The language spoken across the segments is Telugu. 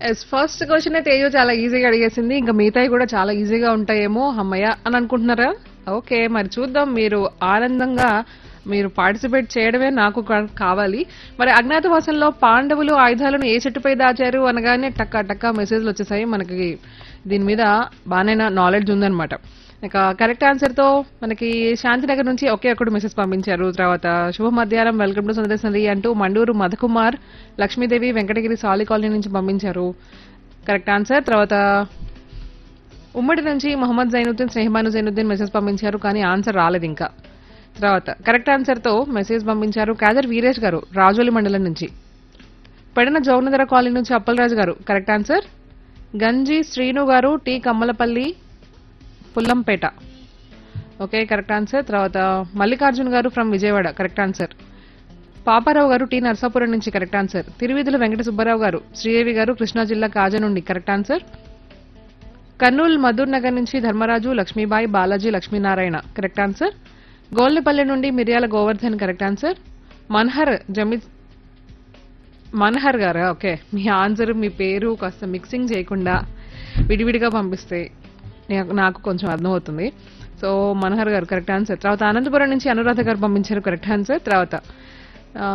ఎస్ ఫస్ట్ క్వశ్చన్ తేజు చాలా ఈజీగా అడిగేసింది ఇంకా మిగతాయి కూడా చాలా ఈజీగా ఉంటాయేమో అమ్మయ్య అని అనుకుంటున్నారా ఓకే మరి చూద్దాం మీరు ఆనందంగా మీరు పార్టిసిపేట్ చేయడమే నాకు కా- కావాలి మరి అజ్ఞాతవాసంలో పాండవులు ఆయుధాలను ఏ చెట్టుపై దాచారు అనగానే టక్కా టక్కా మెసేజ్లు వచ్చేసాయి మనకి దీని మీద బాగానే నాలెడ్జ్ ఉందన్నమాట ఇక కరెక్ట్ ఆన్సర్ తో మనకి శాంతినగర్ నుంచి ఒకే ఒక్కడు మెసేజ్ పంపించారు తర్వాత శుభ మధ్యాహ్నం వెల్కమ్ టు సందేశంది అంటూ మండూరు మధుకుమార్ లక్ష్మీదేవి వెంకటగిరి సాలి కాలనీ నుంచి పంపించారు కరెక్ట్ ఆన్సర్ తర్వాత ఉమ్మడి నుంచి మొహమ్మద్ జైనుద్దీన్ స్నేహమాను జైనుద్దీన్ మెసేజ్ పంపించారు కానీ ఆన్సర్ రాలేదు ఇంకా తర్వాత కరెక్ట్ ఆన్సర్ తో మెసేజ్ పంపించారు కాదర్ వీరేష్ గారు రాజోలి మండలం నుంచి పెడన జౌనధర కాలనీ నుంచి అప్పలరాజు గారు కరెక్ట్ ఆన్సర్ గంజి శ్రీను గారు T Kammalapalli Pullampet okay correct answer తర్వాత మల్లికార్జున్ గారు from Vijayawada correct answer Paparao గారు టి నర్సాపురం నుంచి కరెక్ట్ ఆన్సర్ తిరువిధుల వెంకట సుబ్బారావు గారు శ్రీదేవి గారు కృష్ణా జిల్లా కాజా నుండి కరెక్ట్ ఆన్సర్ కర్నూలు మధుర్ నగర్ నుంచి ధర్మరాజు లక్ష్మీబాయి బాలాజీ లక్ష్మీనారాయణ కరెక్ట్ ఆన్సర్ గోల్నపల్లి నుండి మిర్యాల గోవర్ధన్ కరెక్ట్ ఆన్సర్ మన్హర్ జమి మన్హర్ గారా ఓకే మీ ఆన్సర్ మీ పేరు కాస్త మిక్సింగ్ చేయకుండా విడివిడిగా పంపిస్తే నాకు- నాకు కొంచెం అర్థమవుతుంది సో మనోహర్ గారు కరెక్ట్ ఆన్సర్ తర్వాత అనంతపురం నుంచి అనురాధ గారు పంపించారు కరెక్ట్ ఆన్సర్ తర్వాత ఆ,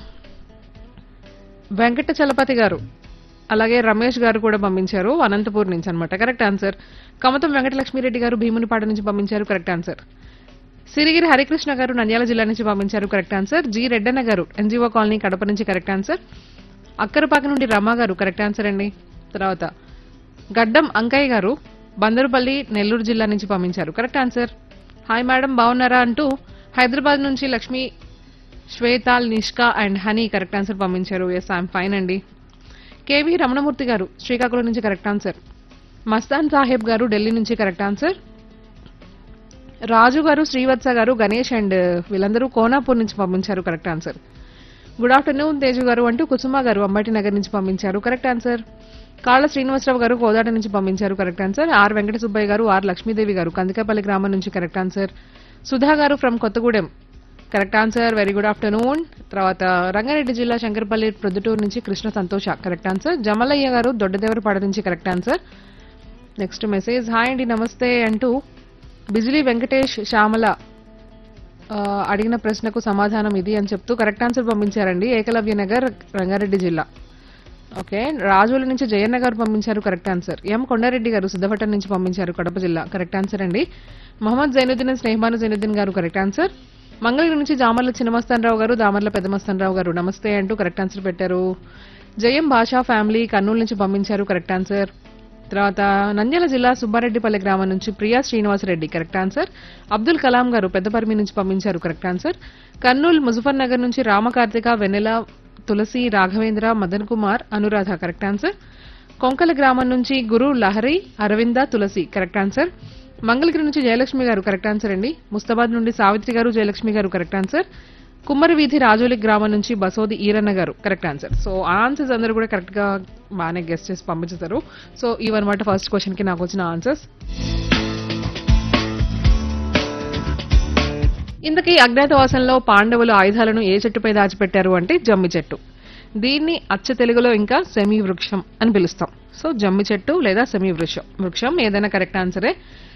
వెంకట చలపతి గారు అలాగే రమేష్ గారు కూడా పంపించారు అనంతపూర్ నుంచి అన్నమాట కరెక్ట్ ఆన్సర్ కమతం వెంకటలక్ష్మిరెడ్డి గారు భీమునిపాట నుంచి పంపించారు కరెక్ట్ ఆన్సర్ సిరిగిరి హరికృష్ణ గారు నంద్యాల జిల్లా నుంచి పంపించారు కరెక్ట్ ఆన్సర్ జి రెడ్డన్న గారు ఎన్జిఓ కాలనీ కడప నుంచి కరెక్ట్ ఆన్సర్ అక్కరపాక నుండి రమా గారు కరెక్ట్ ఆన్సర్ అండి తర్వాత గడ్డం అంకయ్య గారు బందరుపల్లి నెల్లూరు జిల్లా నుంచి పంపించారు కరెక్ట్ ఆన్సర్ హాయ్ మేడం బాగున్నారా అంటూ హైదరాబాద్ నుంచి Lakshmi Shwetal Nishka and honey correct answer పంపించారు ఎస్ ఐఎమ్ ఫైన్ అండి కేవీ రమణమూర్తి గారు శ్రీకాకుళం నుంచి కరెక్ట్ ఆన్సర్ మస్తాన్ సాహెబ్ గారు ఢిల్లీ నుంచి కరెక్ట్ ఆన్సర్ రాజు గారు శ్రీవత్స గారు గణేష్ అండ్ వీళ్ళందరూ కోనాపూర్ నుంచి పంపించారు correct answer good afternoon Teju గారు అంటూ కుసుమ గారు అంబటి నగర్ నుంచి పంపించారు కరెక్ట్ ఆన్సర్ కాళ్ళ శ్రీనివాసరావు గారు కోదాట నుంచి పంపించారు correct answer R Venkata Subbaiah గారు ఆర్ లక్ష్మీదేవి గారు కందికపల్లి గ్రామం నుంచి కరెక్ట్ ఆన్సర్ సుధా గారు from Kothagudem correct answer very good afternoon తర్వాత రంగారెడ్డి జిల్లా శంకరపల్లి ప్రొద్దుటూరు నుంచి కృష్ణ సంతోష కరెక్ట్ ఆన్సర్ జమలయ్య గారు దొడ్డదేవరపాడ నుంచి correct answer next message hi అండి నమస్తే అంటూ బిజిలీ వెంకటేష్ శ్యామల ఆ, అడిగిన ప్రశ్నకు సమాధానం ఇది అని చెప్తూ కరెక్ట్ ఆన్సర్ పంపించారండి ఏకలవ్య నగర్ రంగారెడ్డి జిల్లా ఓకే రాజుల నుంచి జయన్న గారు పంపించారు కరెక్ట్ ఆన్సర్ ఎం కొండారెడ్డి గారు సిద్ధపట్నం నుంచి పంపించారు కడప జిల్లా కరెక్ట్ ఆన్సర్ అండి మహమ్మద్ జైనుద్దీన్ స్నేహమాను జైనుద్దీన్ గారు కరెక్ట్ ఆన్సర్ మంగళగిరి నుంచి జామర్ల చిన్నమస్తానరావు గారు దామర్ల పెద్దమస్తానరావు గారు నమస్తే అంటూ కరెక్ట్ ఆన్సర్ పెట్టారు జయం భాషా ఫ్యామిలీ కర్నూలు నుంచి పంపించారు కరెక్ట్ ఆన్సర్ తర్వాత నంద్యాల జిల్లా సుబ్బారెడ్డిపల్లి గ్రామం నుంచి ప్రియా శ్రీనివాసరెడ్డి కరెక్ట్ ఆన్సర్ అబ్దుల్ కలాం గారు పెద్దపర్మి నుంచి పంపించారు కరెక్ట్ ఆన్సర్ కర్నూలు ముజఫర్ నగర్ నుంచి రామకార్తిక వెన్నెల తులసి రాఘవేంద్ర మదన్ కుమార్ అనురాధ కరెక్ట్ ఆన్సర్ కొంకల గ్రామం నుంచి గురు లహరి అరవింద తులసి కరెక్ట్ ఆన్సర్ మంగళగిరి నుంచి జయలక్ష్మి గారు కరెక్ట్ ఆన్సర్ అండి ముస్తాబాద్ నుండి సావిత్రి గారు జయలక్ష్మి గారు కరెక్ట్ ఆన్సర్ కుమ్మరి వీధి రాజోలి గ్రామం నుంచి బసోది ఈరన్న గారు కరెక్ట్ ఆన్సర్ సో ఆన్సర్స్ అందరూ కూడా కరెక్ట్ గా బాగానే గెస్ట్ చేసి పంపించేశారు సో ఇవన్నమాట ఫస్ట్ క్వశ్చన్ కి నాకు వచ్చిన ఆన్సర్స్ ఇంతకీ అజ్ఞాతవాసంలో పాండవులు ఆయుధాలను ఏ చెట్టుపై దాచిపెట్టారు అంటే జమ్మి చెట్టు దీన్ని అచ్చ తెలుగులో ఇంకా సెమీ వృక్షం అని పిలుస్తాం సో జమ్మి చెట్టు లేదా సెమీ వృక్షం వృక్షం ఏదైనా కరెక్ట్ ఆన్సరే